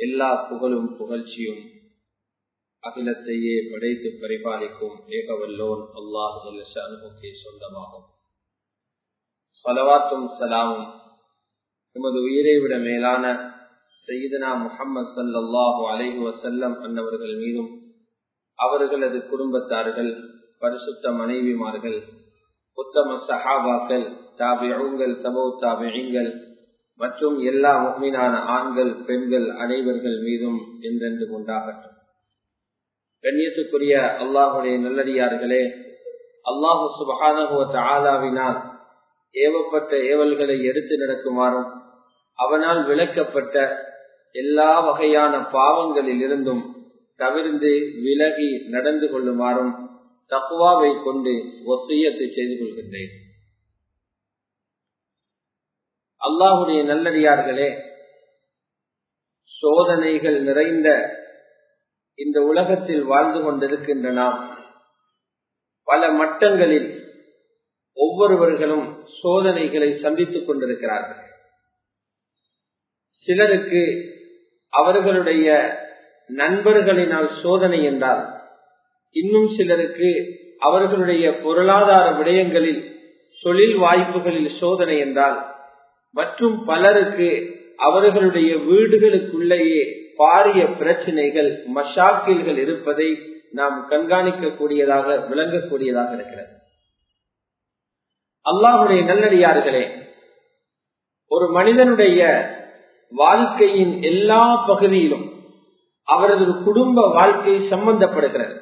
எல்லா புகழும் புகழ்ச்சியும் அகிலத்தையே படைத்து பரிபாலிக்கும் ஏகவல்லோன் அல்லாஹுக்கே சொந்தமாகும் சலவாத்தும் சலாமும் எமது உயிரை விட மேலான சையீதனா முகமது சல்லாஹூ அலைஹு வசல்லம் அன்னவர்கள் மீதும் அவர்களது குடும்பத்தார்கள் பரிசுத்த மனைவிமார்கள் உத்தம சஹாபாக்கள் தாபியங்கள் தபோ தாபியங்கள் மற்றும் எல்லா முக்மீனான ஆண்கள் பெண்கள் அனைவர்கள் மீதும் என்றென்று உண்டாகட்டும் கண்ணியத்துக்குரிய அல்லாஹுடைய நல்லடியார்களே அல்லாஹு சுபகானகுவத்த ஆலாவினால் ஏவப்பட்ட ஏவல்களை எடுத்து நடக்குமாறும் அவனால் விளக்கப்பட்ட எல்லா வகையான பாவங்களில் இருந்தும் தவிர்ந்து விலகி நடந்து கொள்ளுமாறும் தக்குவாவை கொண்டு ஒசையத்தை செய்து கொள்கின்றேன் அல்லாஹுடைய நல்லடியார்களே சோதனைகள் நிறைந்த இந்த உலகத்தில் வாழ்ந்து கொண்டிருக்கின்ற நாம் பல மட்டங்களில் ஒவ்வொருவர்களும் சோதனைகளை சந்தித்துக் கொண்டிருக்கிறார்கள் சிலருக்கு அவர்களுடைய நண்பர்களினால் சோதனை என்றால் இன்னும் சிலருக்கு அவர்களுடைய பொருளாதார விடயங்களில் தொழில் வாய்ப்புகளில் சோதனை என்றால் மற்றும் பலருக்கு அவர்களுடைய வீடுகளுக்குள்ளேயே பாரிய பிரச்சனைகள் மஷாக்கில்கள் இருப்பதை நாம் கண்காணிக்கக்கூடியதாக விளங்கக்கூடியதாக இருக்கிறது அல்லாஹுடைய நல்லடியார்களே ஒரு மனிதனுடைய வாழ்க்கையின் எல்லா பகுதியிலும் அவரது குடும்ப வாழ்க்கை சம்பந்தப்படுகிறது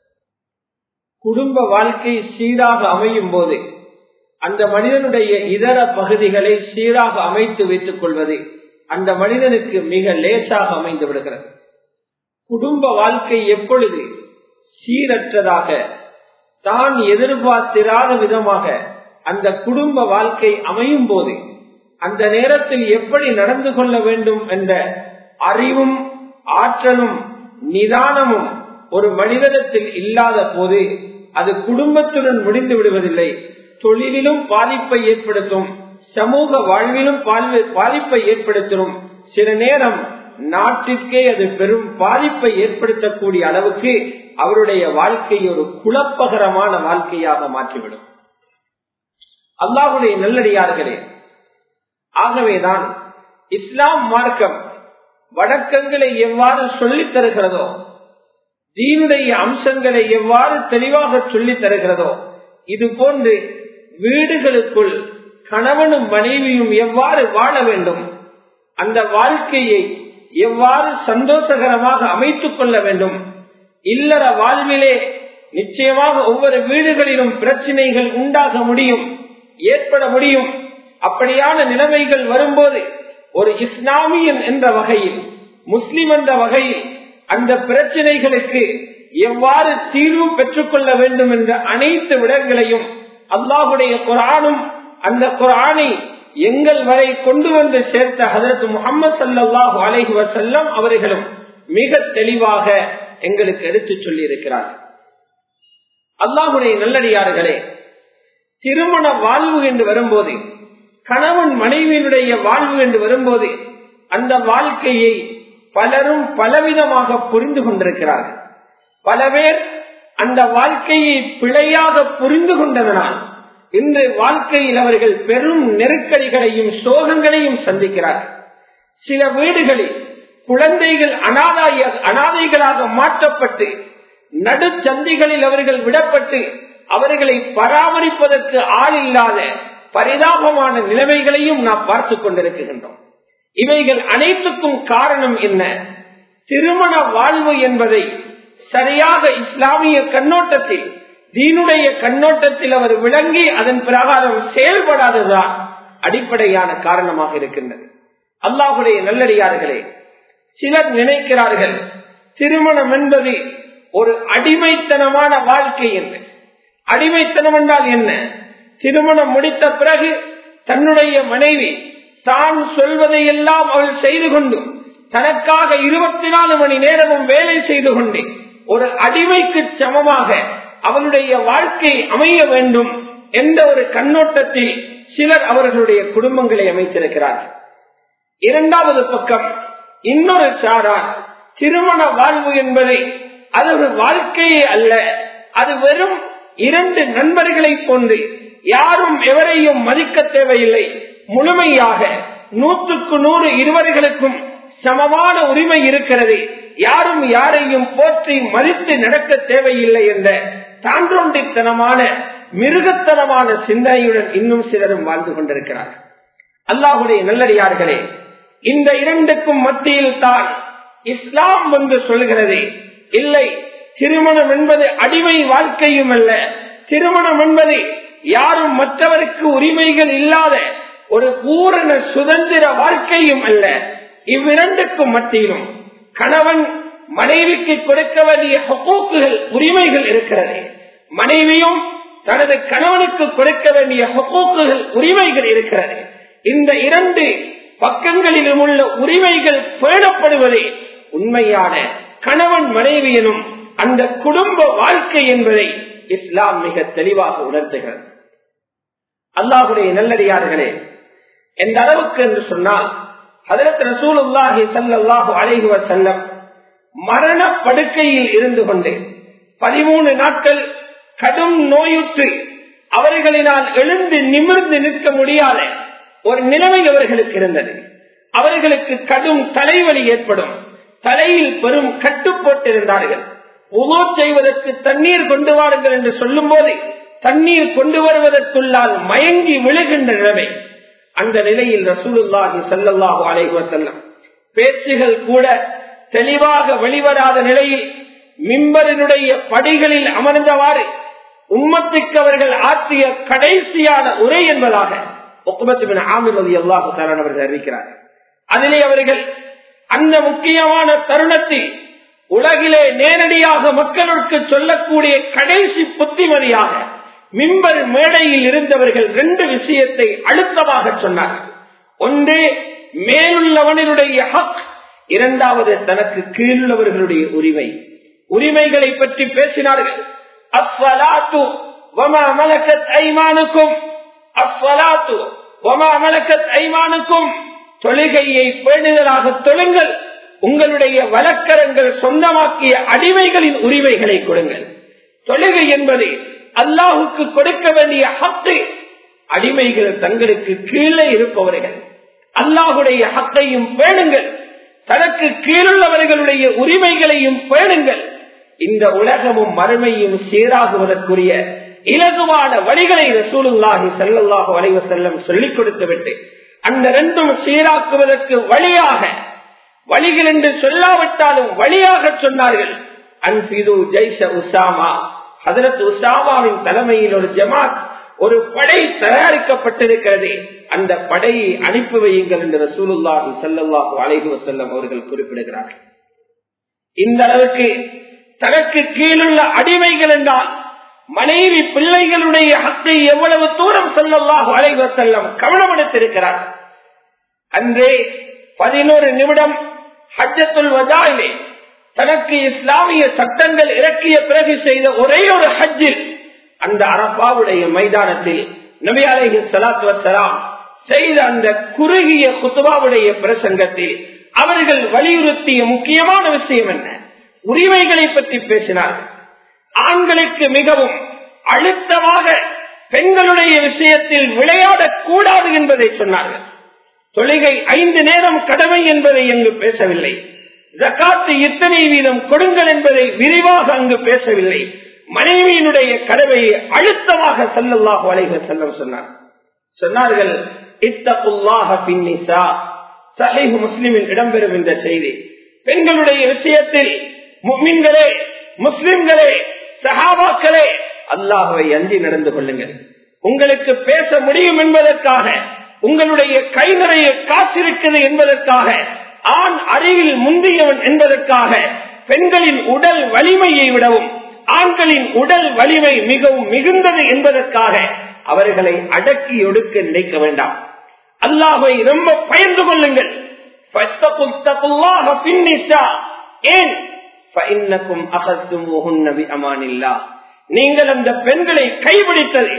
குடும்ப வாழ்க்கை சீராக அமையும் போது அந்த மனிதனுடைய இதர பகுதிகளை சீராக அமைத்து வைத்துக் கொள்வது அந்த மனிதனுக்கு மிக லேசாக அமைந்து விடுகிறது குடும்ப வாழ்க்கை எப்பொழுது சீரற்றதாக தான் எதிர்பார்த்திராத விதமாக அந்த குடும்ப வாழ்க்கை அமையும் போது அந்த நேரத்தில் எப்படி நடந்து கொள்ள வேண்டும் என்ற அறிவும் ஆற்றலும் நிதானமும் ஒரு மனிதனத்தில் இல்லாத போது அது குடும்பத்துடன் முடிந்து விடுவதில்லை தொழிலிலும் பாதிப்பை ஏற்படுத்தும் சமூக வாழ்விலும் பாதிப்பை ஏற்படுத்தும் சில நேரம் நாட்டிற்கே அது பெரும் பாதிப்பை ஏற்படுத்தக்கூடிய அளவுக்கு அவருடைய வாழ்க்கை ஒரு குழப்பகரமான வாழ்க்கையாக மாற்றிவிடும் அல்லாஹுடைய நல்லடியார்களே ஆகவேதான் இஸ்லாம் மார்க்கம் வழக்கங்களை எவ்வாறு சொல்லித் தருகிறதோ தீனுடைய அம்சங்களை எவ்வாறு தெளிவாக சொல்லித் தருகிறதோ இது போன்று வீடுகளுக்குள் கணவனும் மனைவியும் எவ்வாறு வாழ வேண்டும் அந்த வாழ்க்கையை எவ்வாறு சந்தோஷகரமாக அமைத்துக் கொள்ள வேண்டும் இல்லற வாழ்விலே நிச்சயமாக ஒவ்வொரு வீடுகளிலும் பிரச்சனைகள் உண்டாக முடியும் ஏற்பட முடியும் அப்படியான நிலைமைகள் வரும்போது ஒரு இஸ்லாமியன் என்ற வகையில் முஸ்லிம் என்ற வகையில் அந்த பிரச்சனைகளுக்கு எவ்வாறு தீர்வு பெற்றுக்கொள்ள வேண்டும் என்ற அனைத்து விடங்களையும் அல்லாஹுடைய குரானும் அந்த குரானை எங்கள் வரை கொண்டு வந்து சேர்த்த ஹதரத் முகமது சல்லாஹூ அலஹி வசல்லம் அவர்களும் மிக தெளிவாக எங்களுக்கு எடுத்துச் சொல்லி இருக்கிறார் அல்லாஹுடைய நல்லடியார்களே திருமண வாழ்வு என்று வரும்போது கணவன் மனைவியினுடைய வாழ்வு என்று வரும்போது அந்த வாழ்க்கையை பலரும் பலவிதமாக புரிந்து கொண்டிருக்கிறார்கள் பல பேர் அந்த வாழ்க்கையை பிழையாக புரிந்து கொண்டதனால் இன்று வாழ்க்கையில் அவர்கள் பெரும் நெருக்கடிகளையும் சோகங்களையும் சந்திக்கிறார்கள் சில வீடுகளில் குழந்தைகள் அனாதாய அனாதைகளாக மாற்றப்பட்டு நடுச்சந்திகளில் அவர்கள் விடப்பட்டு அவர்களை பராமரிப்பதற்கு ஆள் இல்லாத பரிதாபமான நிலைமைகளையும் நாம் பார்த்துக் கொண்டிருக்கின்றோம் இவைகள் அனைத்துக்கும் காரணம் என்ன திருமண வாழ்வு என்பதை சரியாக இஸ்லாமிய கண்ணோட்டத்தில் தீனுடைய கண்ணோட்டத்தில் அவர் விளங்கி அதன் பிரகாரம் செயல்படாததுதான் அடிப்படையான காரணமாக இருக்கின்றது அல்லாஹுடைய நல்லடியார்களே சிலர் நினைக்கிறார்கள் திருமணம் என்பது ஒரு அடிமைத்தனமான வாழ்க்கை என்று அடிமைத்தனம் என்றால் என்ன திருமணம் முடித்த பிறகு தன்னுடைய மனைவி தான் சொல்வதையெல்லாம் அவள் செய்து கொண்டு தனக்காக இருபத்தி நாலு மணி நேரமும் வேலை செய்து கொண்டு ஒரு அடிமைக்கு சமமாக அவளுடைய வாழ்க்கை அமைய வேண்டும் என்ற ஒரு கண்ணோட்டத்தில் சிலர் அவர்களுடைய குடும்பங்களை அமைத்திருக்கிறார்கள் இரண்டாவது பக்கம் இன்னொரு சாரார் திருமண வாழ்வு என்பதை அது ஒரு வாழ்க்கையே அல்ல அது வெறும் இரண்டு நண்பர்களை கொண்டு யாரும் எவரையும் மதிக்க தேவையில்லை முழுமையாக நூற்றுக்கு நூறு இருவர்களுக்கும் சமமான உரிமை இருக்கிறது யாரும் யாரையும் போற்றி மதித்து நடக்க தேவையில்லை என்ற தாண்டோண்டித்தனமான மிருகத்தனமான சிந்தனையுடன் இன்னும் சிலரும் வாழ்ந்து கொண்டிருக்கிறார் அல்லாஹுடைய நல்லடியார்களே இந்த இரண்டுக்கும் மத்தியில் தான் இஸ்லாம் வந்து சொல்கிறது இல்லை திருமணம் என்பது அடிமை வாழ்க்கையும் அல்ல திருமணம் என்பது யாரும் மற்றவருக்கு உரிமைகள் இல்லாத ஒரு பூரண சுதந்திர வாழ்க்கையும் அல்ல இவ்விரண்டுக்கும் மத்தியிலும் கணவன் மனைவிக்கு கொடுக்க வேண்டிய ஹக்கூக்குகள் உரிமைகள் இருக்கிறது மனைவியும் தனது கணவனுக்கு கொடுக்க வேண்டிய ஹக்கூக்குகள் உரிமைகள் இருக்கிறது இந்த இரண்டு பக்கங்களிலும் உள்ள உரிமைகள் பேணப்படுவதே உண்மையான கணவன் மனைவியனும் அந்த குடும்ப வாழ்க்கை என்பதை இஸ்லாம் மிக தெளிவாக உணர்த்துகிறது அல்லாஹுடைய நல்லடியார்களே எந்த அளவுக்கு என்று சொன்னால் அதற்கு ரசூலுல்லாஹி சல்லாஹு அலைஹி வசல்லம் மரண படுக்கையில் இருந்து கொண்டு பதிமூணு நாட்கள் கடும் நோயுற்று அவர்களினால் எழுந்து நிமிர்ந்து நிற்க முடியாத ஒரு நிலைமை அவர்களுக்கு இருந்தது அவர்களுக்கு கடும் தலைவலி ஏற்படும் தலையில் பெரும் கட்டு போட்டிருந்தார்கள் உலோ செய்வதற்கு தண்ணீர் கொண்டு வாருங்கள் என்று சொல்லும் போது தண்ணீர் கொண்டு வருவதற்குள்ளால் மயங்கி விழுகின்ற நிலைமை அந்த நிலையில் ரசூலுல்லாஹி சல்லாஹு அலைஹி செல்லம் பேச்சுகள் கூட தெளிவாக வெளிவராத நிலையில் மிம்பரினுடைய படிகளில் அமர்ந்தவாறு உம்மத்துக்கு அவர்கள் ஆற்றிய கடைசியான உரை என்பதாக அவர்கள் அறிவிக்கிறார் அதிலே அவர்கள் அந்த முக்கியமான தருணத்தில் உலகிலே நேரடியாக மக்களுக்கு சொல்லக்கூடிய கடைசி புத்திமதியாக மிம்பர் மேடையில் இருந்தவர்கள் ரெண்டு விஷயத்தை அழுத்தமாக சொன்னார்கள் ஒன்று மேலுள்ளவனுடைய ஹக் இரண்டாவது தனக்கு கீழுள்ளவர்களுடைய உரிமை உரிமைகளை பற்றி பேசினார்கள் அஸ்வலாத்து வமா மலக்கத் ஐமானுக்கும் அஸ்வலாத்து வமா மலக்கத் ஐமானுக்கும் தொழுகையை பேணுதலாக தொழுங்கள் உங்களுடைய வழக்கரங்கள் சொந்தமாக்கிய அடிமைகளின் உரிமைகளை கொடுங்கள் தொழுகை என்பது அல்லாஹுக்கு கொடுக்க வேண்டிய ஹத்து அடிமைகள் தங்களுக்கு கீழே இருப்பவர்கள் அல்லாஹுடைய ஹத்தையும் பேணுங்கள் தனக்கு கீழுள்ளவர்களுடைய உரிமைகளையும் பேணுங்கள் இந்த உலகமும் மறுமையும் சீராகுவதற்குரிய இலகுவான வழிகளை ரசூலுல்லாஹி செல்லல்லாஹு வளைவ செல்லம் சொல்லிக் கொடுத்து விட்டு அந்த ரெண்டும் சீராக்குவதற்கு வழியாக வழிகள் என்று சொல்லாவிட்டாலும் வழியாக சொன்னார்கள் அன்பிது ஜெய்ச உசாமா ஹதரத் உசாமாவின் தலைமையில் ஒரு ஜமாத் ஒரு படை தயாரிக்கப்பட்டிருக்கிறது அந்த படையை அனுப்பி வையுங்கள் என்று ரசூலுல்லாஹி சல்லாஹூ அலைஹி வசல்லம் அவர்கள் குறிப்பிடுகிறார்கள் இந்த அளவுக்கு தனக்கு கீழுள்ள அடிமைகள் என்றால் மனைவி பிள்ளைகளுடைய ஹத்தை எவ்வளவு தூரம் சொல்லல்லாஹு அலைஹி வசல்லம் கவனமெடுத்திருக்கிறார் அன்றே பதினோரு நிமிடம் ஹஜ்ஜத்துல் வஜாயிலே தனக்கு இஸ்லாமிய சட்டங்கள் இறக்கிய பிறகு செய்த ஒரே ஒரு ஹஜ்ஜில் அந்த அரபாவுடைய மைதானத்தில் நபி அலைஹி சலாத்து வசலாம் செய்த அந்த குறுகிய குத்துபாவுடைய பிரசங்கத்தில் அவர்கள் வலியுறுத்திய முக்கியமான விஷயம் என்ன உரிமைகளை பற்றி பேசினார்கள் ஆண்களுக்கு மிகவும் அழுத்தமாக பெண்களுடைய விஷயத்தில் விளையாடக்கூடாது என்பதை சொன்னார்கள் தொழுகை ஐந்து நேரம் கடமை என்பதை அங்கு பேசவில்லை ஜக்காத்து இத்தனை வீதம் கொடுங்கள் என்பதை விரிவாக அங்கு பேசவில்லை மனைவியினுடைய கடமையை அழுத்தமாக செல்லல்லாக வளைக செல்லம் சொன்னார் சொன்னார்கள் முஸ்லிமில் இடம்பெறும் இந்த செய்தி பெண்களுடைய விஷயத்தில் முஸ்லிம்களே முஸ்லிம்களே சஹாபாக்களே அல்லாஹுவை அஞ்சி நடந்து கொள்ளுங்கள் உங்களுக்கு பேச முடியும் என்பதற்காக உங்களுடைய கை நிறைய காத்திருக்கிறது என்பதற்காக ஆண் அறிவில் முந்தியவன் என்பதற்காக பெண்களின் உடல் வலிமையை விடவும் ஆண்களின் உடல் வலிமை மிகவும் மிகுந்தது என்பதற்காக அவர்களை அடக்கி ஒடுக்க நினைக்க வேண்டாம் அல்லாஹை ரொம்ப பயந்து கொள்ளுங்கள் ஏன் நீங்கள் அந்த பெண்களை கைபிடித்தது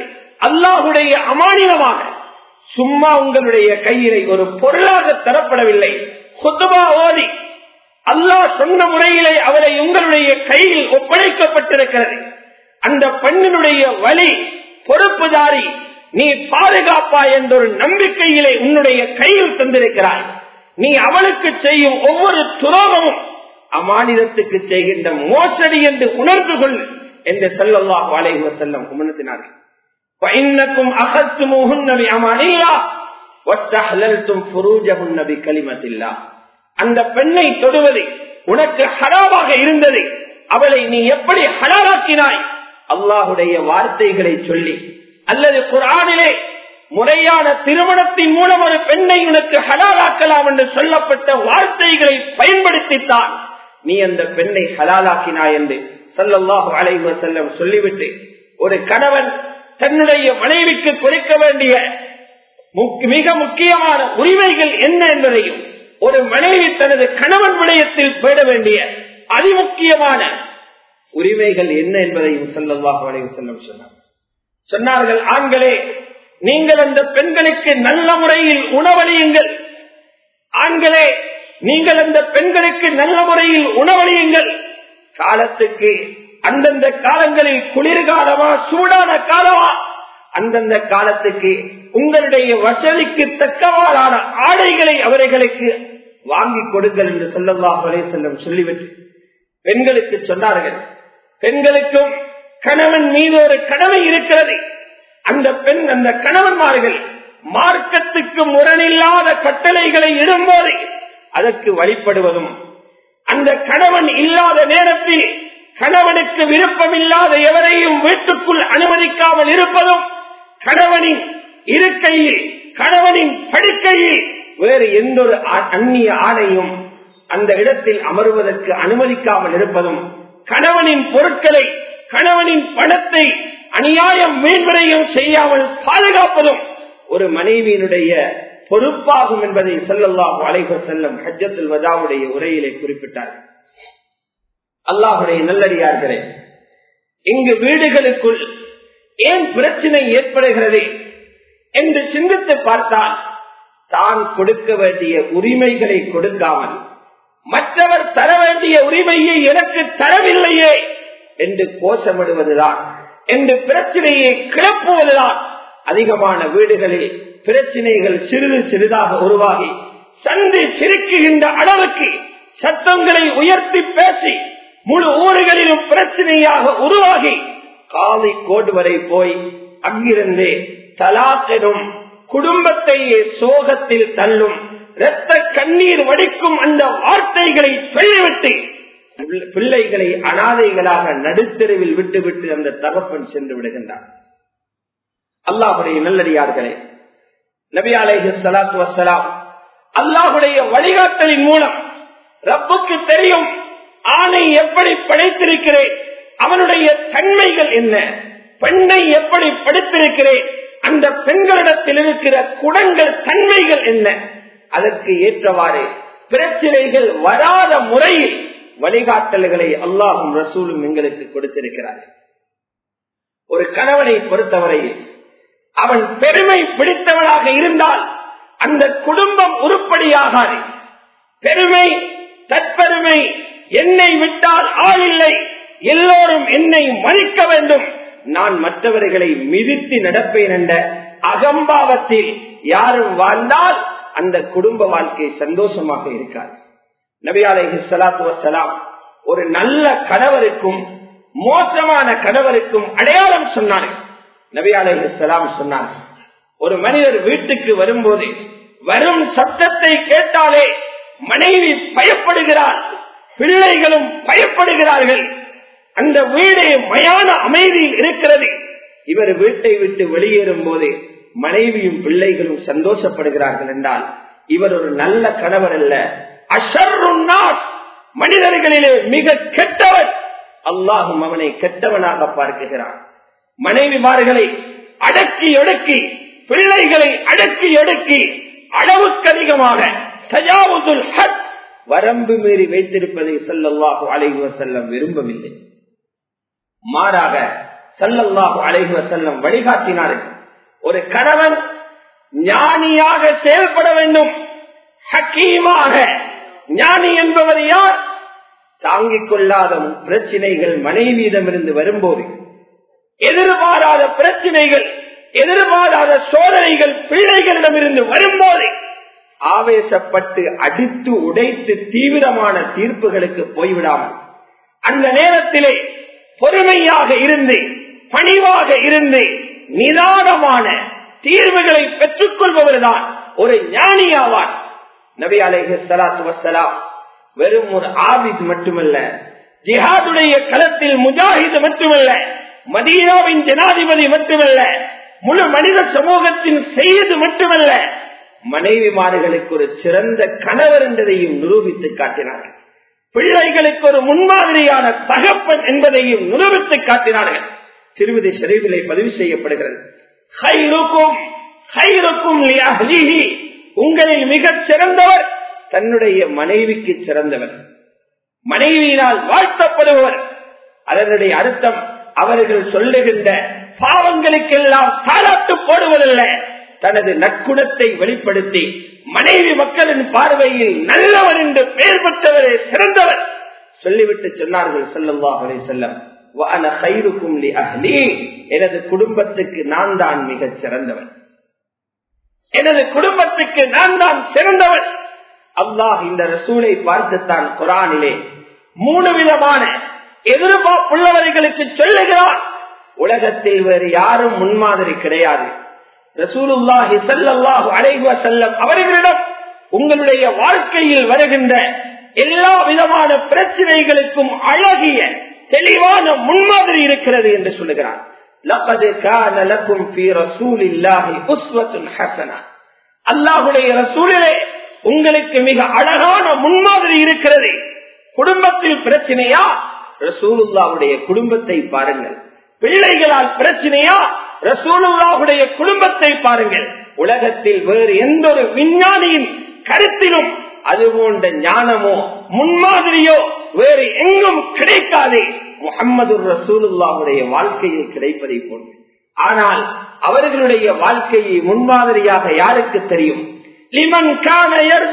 அல்லாஹுடைய அமானியமாக சும்மா உங்களுடைய கையிலை ஒரு பொருளாக தரப்படவில்லை குத்துபா ஓதி அல்லாஹ் சொன்ன முறையிலே அவரை உங்களுடைய கையில் ஒப்படைக்கப்பட்டிருக்கிறது அந்த பெண்ணினுடைய வழி பொறுப்புதாரி நீ பாதுகாப்பா என்ற ஒரு நம்பிக்கையிலே உன்னுடைய கையில் தந்திருக்கிறாய் நீ அவளுக்கு செய்யும் ஒவ்வொரு துரோகமும் அம்மாநிலத்துக்கு செய்கின்ற மோசடி என்று உணர்ந்து கொள் என்று செல்லல்லாஹ் வாழைவ செல்லம் உணர்த்தினார்கள் فإنكم أخذتموهن بأمان الله واستحللتم فروجهن بكلمة الله அந்த பெண்ணை தொடுவது உனக்கு ஹலாவாக இருந்தது அவளை நீ எப்படி ஹலாலாக்கினாய் அல்லாஹுடைய வார்த்தைகளை சொல்லி அல்லது குரானிலே முறையான திருமணத்தின் மூலம் ஒரு பெண்ணை உனக்கு ஹலாலாக்கலாம் என்று சொல்லப்பட்ட வார்த்தைகளை பயன்படுத்தித்தான் நீ அந்த பெண்ணை ஹலாலாக்கினாய் என்று சல்லல்லாஹு அலைவ செல்லம் சொல்லிவிட்டு ஒரு கணவன் தன்னுடைய மனைவிக்கு கொடுக்க வேண்டிய மிக முக்கியமான உரிமைகள் என்ன என்பதையும் ஒரு மனைவி தனது கணவன் விடயத்தில் பேட வேண்டிய அதிமுக்கியமான உரிமைகள் என்ன என்பதையும் செல்லவாக வளைவு செல்லம் சொன்னார் சொன்னார்கள் ஆண்களே நீங்கள் அந்த பெண்களுக்கு நல்ல முறையில் உணவளியுங்கள் ஆண்களே நீங்கள் அந்த பெண்களுக்கு நல்ல முறையில் உணவளியுங்கள் காலத்துக்கு அந்தந்த காலங்களில் குளிர்காலமா சூடான காலமா அந்தந்த காலத்துக்கு உங்களுடைய வசதிக்கு தக்கவாறான ஆடைகளை அவர்களுக்கு வாங்கி கொடுங்கள் என்று சொல்லவா செல்லும் சொல்லிவிட்டு பெண்களுக்கு சொன்னார்கள் பெண்களுக்கும் கணவன் மீது ஒரு கடமை இருக்கிறது அந்த பெண் அந்த கணவன்மார்கள் மார்க்கத்துக்கு முரணில்லாத கட்டளைகளை இடும்போது அதற்கு வழிபடுவதும் அந்த கணவன் இல்லாத நேரத்தில் கணவனுக்கு விருப்பமில்லாத எவரையும் வீட்டுக்குள் அனுமதிக்காமல் இருப்பதும் கணவனின் இருக்கையில் கணவனின் படுக்கையில் வேறு எந்த ஒரு அந்நிய ஆணையும் அந்த இடத்தில் அமர்வதற்கு அனுமதிக்காமல் இருப்பதும் கணவனின் பொருட்களை கணவனின் பணத்தை அநியாயம் மீன்வரையும் செய்யாமல் பாதுகாப்பதும் ஒரு மனைவியினுடைய பொறுப்பாகும் என்பதை செல்லல்லாஹு அலைவர் செல்லும் ஹஜ்ஜத்துல் வதாவுடைய உரையிலே குறிப்பிட்டார்கள் அல்லாஹுடைய நல்லடியார்களே இங்கு வீடுகளுக்குள் ஏன் பிரச்சனை ஏற்படுகிறது என்று சிந்தித்து பார்த்தால் தான் கொடுக்க வேண்டிய உரிமைகளை கொடுக்காமல் மற்றவர் தர வேண்டிய உரிமையை எனக்கு தரவில்லையே என்று கோஷமிடுவதுதான் என்று பிரச்சனையை கிளப்புவதுதான் அதிகமான வீடுகளில் பிரச்சனைகள் சிறிது சிறிதாக உருவாகி சந்தி சிரிக்குகின்ற அளவுக்கு சத்தங்களை உயர்த்தி பேசி முழு ஊர்களிலும் பிரச்சனையாக உருவாகி காலை கோடு வரை போய் அங்கிருந்தே தலாக்கெனும் குடும்பத்தையே சோகத்தில் தள்ளும் இரத்த கண்ணீர் வடிக்கும் அந்த வார்த்தைகளை சொல்லிவிட்டு பிள்ளைகளை அனாதைகளாக நடுத்தெருவில் விட்டுவிட்டு அந்த தகப்பன் சென்று விடுகின்றார் அல்லாஹுடைய நல்லடியார்களே நபி அலைஹி சலாத்து வசலாம் அல்லாஹுடைய வழிகாட்டலின் மூலம் ரப்புக்கு தெரியும் ஆணை எப்படி படைத்திருக்கிறேன் அவனுடைய தன்மைகள் என்ன பெண்ணை எப்படி படைத்திருக்கிறேன் அந்த பெண்களிடத்தில் இருக்கிற குடங்கள் தன்மைகள் என்ன அதற்கு ஏற்றவாறு பிரச்சனைகள் வராத முறையில் வழிகாட்டல்களை அல்லாஹும் ரசூலும் எங்களுக்கு கொடுத்திருக்கிறார்கள் ஒரு கணவனை பொறுத்தவரையில் அவன் பெருமை பிடித்தவனாக இருந்தால் அந்த குடும்பம் உருப்படியாகாது பெருமை தற்பெருமை என்னை விட்டால் ஆள் இல்லை எல்லோரும் என்னை மதிக்க வேண்டும் நான் மற்றவர்களை மிதித்து நடப்பேன் என்ற அகம்பாவத்தில் யாரும் வாழ்ந்தால் அந்த குடும்ப வாழ்க்கை சந்தோஷமாக இருக்காது நபியாலேஹி சலாத்து வசலாம் ஒரு நல்ல கணவருக்கும் மோசமான கணவருக்கும் அடையாளம் சொன்னார்கள் நபியாலேஹி சலாம் சொன்னார்கள் ஒரு மனிதர் வீட்டுக்கு வரும்போது வரும் சத்தத்தை கேட்டாலே மனைவி பயப்படுகிறார் பிள்ளைகளும் பயப்படுகிறார்கள் அந்த வீடு மயான அமைதியில் இருக்கிறது இவர் வீட்டை விட்டு வெளியேறும் போது மனைவியும் பிள்ளைகளும் சந்தோஷப்படுகிறார்கள் என்றால் இவர் ஒரு நல்ல கணவர் அல்ல அஷர்ருன்னாஸ் மனிதர்களிலே மிக கெட்டவர் அல்லாஹும் அவனை கெட்டவனாக பார்க்குகிறான் மனைவிமார்களை அடக்கி ஒடுக்கி பிள்ளைகளை அடக்கி ஒடுக்கி அளவுக்கு அதிகமாக தஜாவுதுல் ஹத் வரம்பு மீறி வைத்திருப்பதை சல்லல்லாஹு அலைஹி செல்லம் விரும்பவில்லை மாறாக சல்லல்லாஹு அலைஹி செல்லம் வழிகாட்டினார்கள் ஒரு கணவன் ஞானியாக செயல்பட வேண்டும் ஹக்கீமாக ஞானி என்பவர் யார் தாங்கிக் கொள்ளாத பிரச்சனைகள் மனைவியிடமிருந்து வரும்போது எதிர்பாராத பிரச்சனைகள் எதிர்பாராத சோதனைகள் பிள்ளைகளிடமிருந்து வரும்போது ஆவேசப்பட்டு அடித்து உடைத்து தீவிரமான தீர்ப்புகளுக்கு போய்விடாமல் அந்த நேரத்திலே பொறுமையாக இருந்து பணிவாக இருந்து நிதானமான தீர்வுகளை பெற்றுக் கொள்பவர்தான் ஒரு ஞானியாவார் நபி அலைஹி சலாத்து வசலாம் வெறும் ஒரு ஆபித் மட்டுமல்ல ஜிஹாதுடைய களத்தில் முஜாஹித் மட்டுமல்ல மதீனாவின் ஜனாதிபதி மட்டுமல்ல முழு மனித சமூகத்தின் செய்து மட்டுமல்ல மனைவிமார்களுக்கு ஒரு சிறந்த கணவர் என்பதையும் நிரூபித்து காட்டினார்கள் பிள்ளைகளுக்கு ஒரு முன்மாதிரியான தகப்பன் என்பதையும் நிரூபித்து காட்டினார்கள் திருமதி ஷரீஃபிலே பதிவு செய்யப்படுகிறது உங்களில் மிகச் சிறந்தவர் தன்னுடைய மனைவிக்கு சிறந்தவர் மனைவியினால் வாழ்த்தப்படுபவர் அதனுடைய அர்த்தம் அவர்கள் சொல்லுகின்ற பாவங்களுக்கெல்லாம் தாளாட்டு போடுவதல்ல தனது நற்குணத்தை வெளிப்படுத்தி மனைவி மக்களின் பார்வையில் நல்லவர் என்று பெயர் பெற்றவரே சிறந்தவர் சொல்லிவிட்டு சொன்னார்கள் செல்லவாஹரை செல்லம் எனது குடும்பத்துக்கு நான் தான் மிகச் சிறந்தவன் எனது குடும்பத்துக்கு நான் தான் சிறந்தவன் அல்லாஹ் இந்த ரசூலை பார்த்துத்தான் குரானிலே மூணு விதமான எதிர்பார்ப்புள்ளவர்களுக்கு சொல்லுகிறார் உலகத்தில் வேறு யாரும் முன்மாதிரி கிடையாது ரசூலுல்லாஹி சல்லாஹு அலைவ செல்லம் அவர்களிடம் உங்களுடைய வாழ்க்கையில் வருகின்ற எல்லா விதமான பிரச்சனைகளுக்கும் அழகிய தெளிவான முன்மாதிரி இருக்கிறது என்று சொல்லுகிறார் அல்லாஹுடைய ரசூலிலே உங்களுக்கு மிக அழகான முன்மாதிரி இருக்கிறது குடும்பத்தில் பிரச்சனையா ரசூலுல்லாவுடைய குடும்பத்தை பாருங்கள் பிள்ளைகளால் பிரச்சனையா ரசூலுல்லாவுடைய குடும்பத்தை பாருங்கள் உலகத்தில் வேறு எந்த ஒரு விஞ்ஞானியின் கருத்திலும் அது போன்ற ஞானமோ முன்மாதிரியோ வேறு எங்கும் கிடைக்காது முகம்மது ரசூலுல்லாவுடைய வாழ்க்கையில் கிடைப்பதை போன்று ஆனால் அவர்களுடைய வாழ்க்கையை முன்மாதிரியாக யாருக்கு தெரியும் லிமன் கான